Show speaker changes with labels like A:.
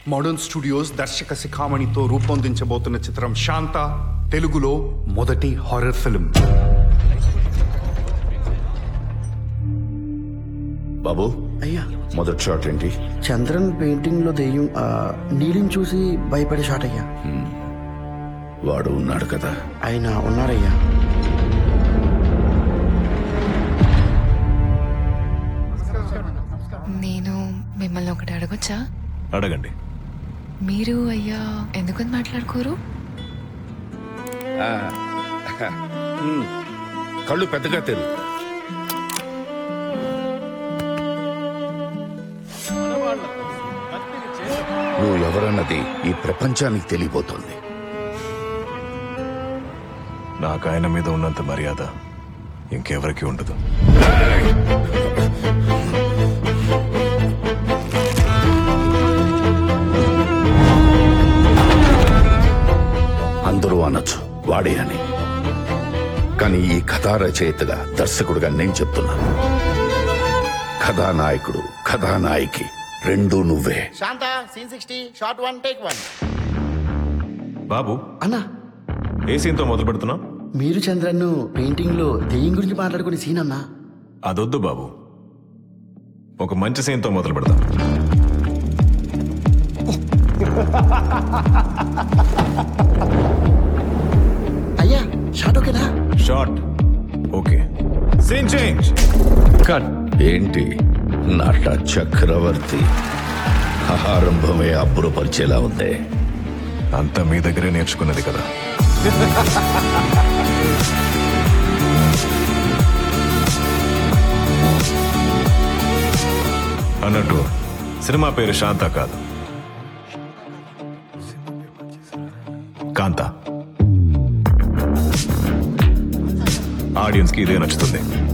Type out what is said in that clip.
A: modern studios దర్శక శిఖామణితో రూపొందించబోతున్న చిత్రం శాంత తెలుగులో మొదటి హారర్ ఫిల్మ్
B: బాబు
C: అయ్యా
B: మొదటి షాట్ ఏంటి
C: చంద్రన్ పెయింటింగ్ లో దెయ్యం ఆ, నీలిని చూసి భయపడే షాట్ అయ్యా
B: వాడు ఉన్నాడు కదా
C: ఆయన ఉన్నారయ్యా
D: నేను మిమ్మల్ని ఒకటి అడగొచ్చా
E: అడగండి
D: మీరు అయ్యా ఎందుకని మాట్లాడుకోరు
B: కళ్ళు పెద్దగా తెరు నువ్వు ఎవరన్నది ఈ ప్రపంచానికి తెలియబోతోంది
E: నాకు ఆయన మీద ఉన్నంత మర్యాద ఇంకెవరికి ఉండదు
B: అందరూ అనొచ్చు వాడే అని కానీ ఈ కథా రచయితగా దర్శకుడుగా నేను చెప్తున్నాను కథానాయకుడు కథానాయకి రెండూ నువ్వే
F: Shanta scene sixty shot one take one
E: బాబు
C: అన్నా
E: ఏ సీన్తో మొదలు పెడుతున్నావు
C: మీరు చంద్రన్ను పెయింటింగ్ లో దెయ్యం గురించి మాట్లాడుకునే సీన్ అన్నా
E: అదొద్దు బాబు ఒక మంచి సీన్తో మొదలు పెడతాం
C: అయ్యా షాట్ ఓకేనా
E: shot okay scene change cut
B: ఏంటి నట చక్రవర్తి ఆరంభమే అబ్బురపరిచేలా ఉంది
E: అంతా మీ దగ్గరే నేర్చుకున్నది కదా అన్నట్టు సినిమా పేరు శాంత కాదు కాంత ఆడియన్స్ కి ఇదే నచ్చుతుంది